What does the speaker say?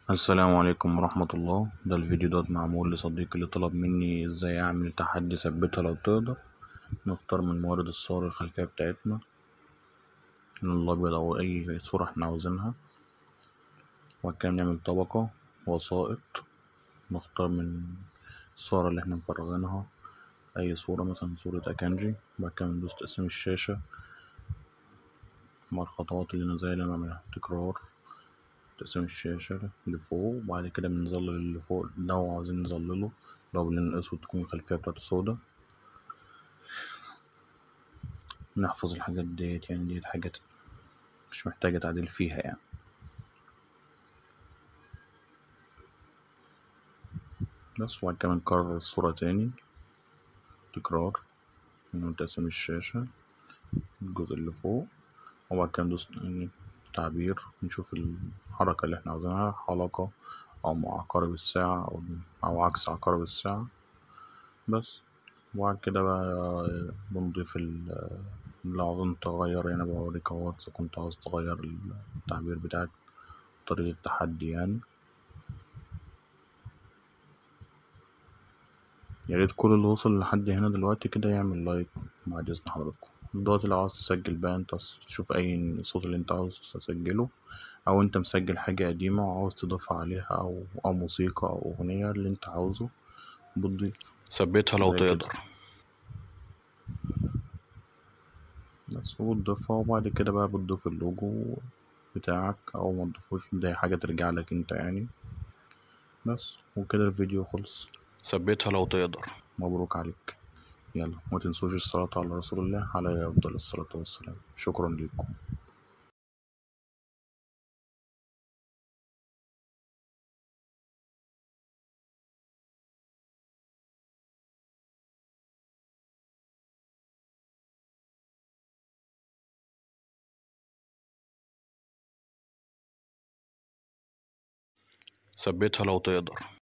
السلام عليكم ورحمة الله ده الفيديو دوت معمول لصديقي اللي طلب مني ازاي اعمل تحدي ثبتها لو تقدر نختار من موارد الصور الخلفية بتاعتنا اللون الأبيض أو أي صورة احنا عاوزينها وبعد كده نعمل طبقة وسائط نختار من الصور اللي احنا مفرغينها أي صورة مثلا صورة أكانجي وبعد كده ندوس تقسيم الشاشة مع الخطوات اللي أنا زي اللي أنا بعملها تكرار تقسيم الشاشة لفوق وبعد كده بنظلل اللي فوق لو عاوزين نظلله لو باللون الأسود تكون الخلفية بتاعته سودا نحفظ الحاجات ديت يعني ديت حاجات مش محتاجة تعديل فيها يعني بس وبعد كده نكرر الصورة تاني تكرار من تقسيم الشاشة الجزء اللي فوق وبعد كده ندوس تعبير نشوف الحركة اللي احنا عاوزينها حلقة أو مع عقارب الساعة أو أو عكس عقارب الساعة بس وبعد كده بقى بنضيف اللي عاوزين تغير هنا بوريك اهوت إذا كنت عاوز تغير التعبير بتاعك طريقة التحدي يعني ياريت كل اللي وصل لحد هنا دلوقتي كده يعمل لايك بعد إذن حضراتكم دلوقتي لو عاوز تسجل بقى انت تشوف اي صوت اللي انت عاوز تسجله او انت مسجل حاجة قديمة وعاوز تضيفها عليها او او موسيقى او اغنية اللي انت عاوزه بتضيف ثبتها لو زي كده. تقدر بس وتضيفها وبعد كده بقى بتضيف اللوجو بتاعك او ما تضيفوش دي حاجة ترجع لك انت يعني بس وكده الفيديو خلص ثبتها لو تقدر مبروك عليك يلا ما تنسوش الصلاة على رسول الله عليه أفضل الصلاة والسلام شكرا لكم ثبتها لو تقدر